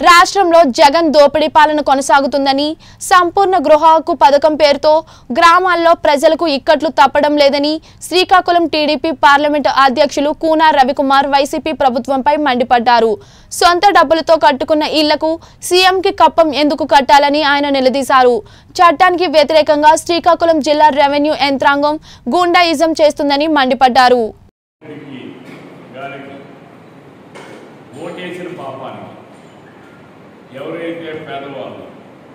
రాష్ట్రంలో జగన్ దోపిడీ పాలన కొనసాగుతుందని సంపూర్ణ గృహ హక్కు పథకం పేరుతో గ్రామాల్లో ప్రజలకు ఇక్కట్లు తప్పడం లేదని శ్రీకాకుళం టీడీపీ పార్లమెంటు అధ్యక్షులు కూనా రవికుమార్ వైసీపీ ప్రభుత్వంపై మండిపడ్డారు సొంత డబ్బులతో కట్టుకున్న ఇళ్లకు సీఎంకి కప్పం ఎందుకు కట్టాలని ఆయన నిలదీశారు చట్టానికి వ్యతిరేకంగా శ్రీకాకుళం జిల్లా రెవెన్యూ యంత్రాంగం గూండాయిజం చేస్తుందని మండిపడ్డారు గారికి గారికి ఓటేసిన పాపానికి ఎవరైతే పేదవాళ్ళు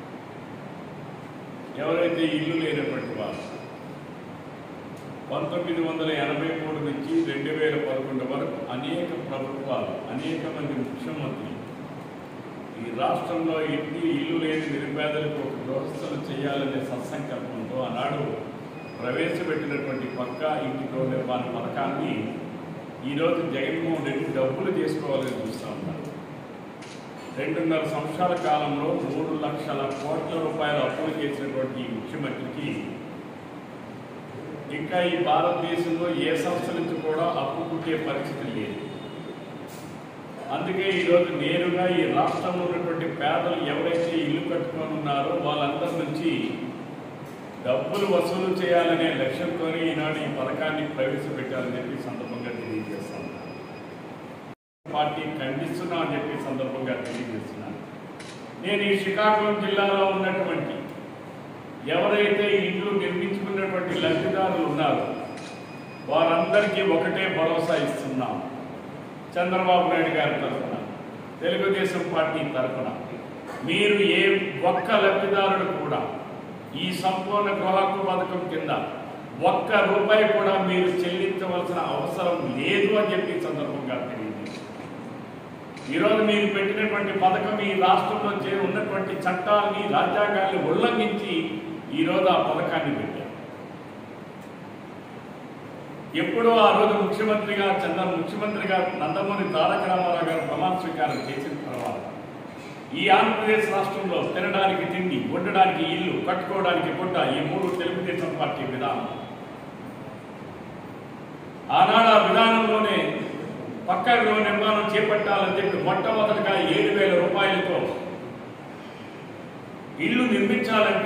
ఎవరైతే ఇల్లు లేనటువంటి వారు పంతొమ్మిది వందల ఎనభై మూడు నుంచి రెండు వేల పదకొండు వరకు అనేక ప్రభుత్వాలు అనేక మంది ముఖ్యమంత్రులు ఈ రాష్ట్రంలో ఇంటి ఇల్లు లేని నిరుపేదలకు ఒక వ్యవస్థలు చేయాలనే సత్సంకల్పంతో ఆనాడు ప్రవేశపెట్టినటువంటి పక్కా ఇంటిలో నిర్మాణ పథకాన్ని ఈరోజు జగన్మోహన్ రెడ్డి డబ్బులు చేసుకోవాలని చూస్తూ ఉన్నారు రెండున్నర సంవత్సరాల కాలంలో మూడు లక్షల కోట్ల రూపాయలు అప్పులు చేసినటువంటి ఈ ముఖ్యమంత్రికి ఇంకా ఈ భారతదేశంలో ఏ సంస్థ నుంచి కూడా అప్పు పుట్టే పరిస్థితి లేదు అందుకే ఈరోజు నేరుగా ఈ రాష్ట్రంలో ఉన్నటువంటి పేదలు ఎవరైతే ఇల్లు కట్టుకొని ఉన్నారో వాళ్ళందరి నుంచి డబ్బులు వసూలు చేయాలనే లక్ష్యంతోనే ఈనాడు ఈ పథకాన్ని ప్రవేశపెట్టాలని చెప్పి ఈ సందర్భంగా తెలియజేస్తాను పార్టీ ఖండిస్తున్నా అని చెప్పి ఈ సందర్భంగా తెలియజేస్తున్నాను నేను ఈ శ్రీకాకుళం జిల్లాలో ఉన్నటువంటి ఎవరైతే ఇల్లు నిర్మించుకున్నటువంటి లబ్ధిదారులు ఉన్నారో వారందరికీ ఒకటే భరోసా ఇస్తున్నాం చంద్రబాబు నాయుడు గారి తరఫున తెలుగుదేశం పార్టీ తరఫున మీరు ఏ ఒక్క లబ్ధిదారుడు కూడా ఈ సంపూర్ణ గృహకు పథకం కింద ఒక్క రూపాయి కూడా మీరు చెల్లించవలసిన అవసరం లేదు అని చెప్పి ఈ సందర్భంగా తెలియజేస్తుంది ఈరోజు మీరు పెట్టినటువంటి పథకం ఈ రాష్ట్రంలో చే- ఉన్నటువంటి చట్టాలని రాజ్యాంగాన్ని ఉల్లంఘించి ఈరోజు ఆ పథకాన్ని పెట్టారు ఎప్పుడో ఆ రోజు ముఖ్యమంత్రిగా చంద్ర ముఖ్యమంత్రిగా నందమూరి తారక రామారావు గారు ప్రమాణ స్వీకారం చేసిన తర్వాత ఈ ఆంధ్రప్రదేశ్ రాష్ట్రంలో తినడానికి తిండి ఉండడానికి ఇల్లు కట్టుకోవడానికి గుడ్డ ఈ మూడు తెలుగుదేశం పార్టీ విధానం ఆనాడు ఆ విధానంలోనే పక్క గృహ నిర్మాణం చేపట్టాలని చెప్పి మొట్టమొదటిగా ఏడు వేల రూపాయలతో ఇల్లు నిర్మించాలంటే